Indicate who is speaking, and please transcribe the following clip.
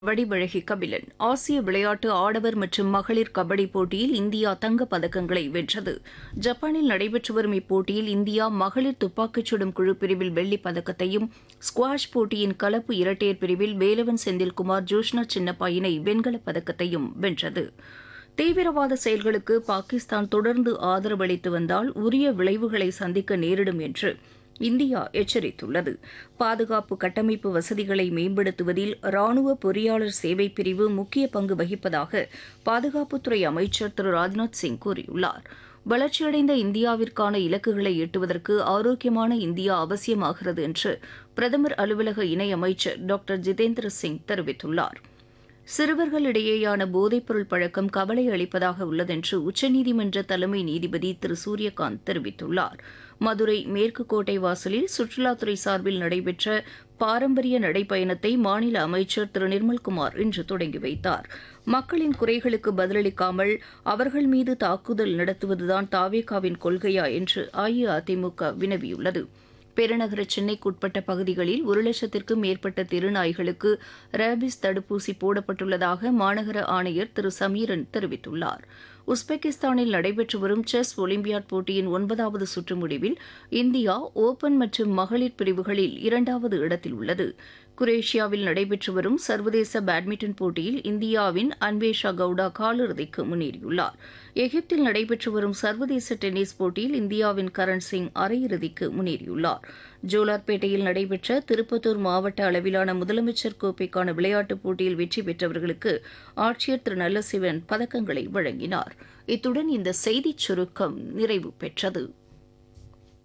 Speaker 1: வடிவழகி கபிலன் ஆசிய விளையாட்டு ஆடவர் மற்றும் மகளிர் கபடி போட்டியில் இந்தியா தங்கப் பதக்கங்களை வென்றது ஜப்பானில் நடைபெற்று வரும் இப்போட்டியில் இந்தியா மகளிர் துப்பாக்கிச் சுடும் குழு பிரிவில் வெள்ளிப் பதக்கத்தையும் ஸ்குவாஷ் போட்டியின் கலப்பு இரட்டையர் பிரிவில் வேலவன் செந்தில்குமார் ஜோஷ்னா சின்னப்பா இணை வெண்கலப் பதக்கத்தையும் வென்றது தீவிரவாத செயல்களுக்கு பாகிஸ்தான் தொடர்ந்து ஆதரவளித்து வந்தால் உரிய விளைவுகளை சந்திக்க நேரிடும் என்று இந்தியா எச்சரித்துள்ளது பாதுகாப்பு கட்டமைப்பு வசதிகளை மேம்படுத்துவதில் ராணுவ பொறியாளர் சேவை பிரிவு முக்கிய பங்கு வகிப்பதாக பாதுகாப்புத்துறை அமைச்சர் திரு ராஜ்நாத் சிங் கூறியுள்ளார் வளர்ச்சியடைந்த இந்தியாவிற்கான இலக்குகளை எட்டுவதற்கு ஆரோக்கியமான இந்தியா அவசியமாகிறது என்று பிரதமர் அலுவலக இணையமைச்சர் டாக்டர் ஜிதேந்திர சிங் தெரிவித்துள்ளார் சிறுவர்களிடையேயான போதைப்பொருள் பழக்கம் கவலை அளிப்பதாக உள்ளதென்று உச்சநீதிமன்ற தலைமை நீதிபதி திரு சூரியகாந்த் தெரிவித்துள்ளார் மதுரை மேற்கு கோட்டை வாசலில் சுற்றுலாத்துறை சார்பில் நடைபெற்ற பாரம்பரிய நடைப்பயணத்தை மாநில அமைச்சர் திரு நிர்மல்குமார் இன்று தொடங்கி வைத்தார் மக்களின் குறைகளுக்கு பதிலளிக்காமல் அவர்கள் மீது தாக்குதல் நடத்துவதுதான் தாவேகாவின் கொள்கையா என்று அஇஅதிமுக வினவியுள்ளது பெருநகர சென்னைக்குட்பட்ட பகுதிகளில் ஒரு லட்சத்திற்கும் மேற்பட்ட தெருநாய்களுக்கு ரேபிஸ் தடுப்பூசி போடப்பட்டுள்ளதாக மாநகர ஆணையர் திரு சமீரன் தெரிவித்துள்ளார் உஸ்பெகிஸ்தானில் நடைபெற்று வரும் செஸ் ஒலிம்பியாட் போட்டியின் ஒன்பதாவது சுற்று முடிவில் இந்தியா ஓபன் மற்றும் மகளிர் பிரிவுகளில் இரண்டாவது இடத்தில் உள்ளது குரேஷியாவில் நடைபெற்று வரும் சர்வதேச பேட்மிண்டன் போட்டியில் இந்தியாவின் அன்வேஷா கவுடா காலிறுதிக்கு முன்னேறியுள்ளார் எகிப்தில் நடைபெற்று வரும் சர்வதேச டென்னிஸ் போட்டியில் இந்தியாவின் கரண் சிங் அரையிறுதிக்கு முன்னேறியுள்ளார் ஜோலார்பேட்டையில் நடைபெற்ற திருப்பத்தூர் மாவட்ட அளவிலான முதலமைச்சர் கோப்பைக்கான விளையாட்டுப் போட்டியில் வெற்றி பெற்றவர்களுக்கு ஆட்சியர் திரு நல்லசிவன் பதக்கங்களை வழங்கினார் இத்துடன் இந்த செய்திச் சுருக்கம் நிறைவு பெற்றது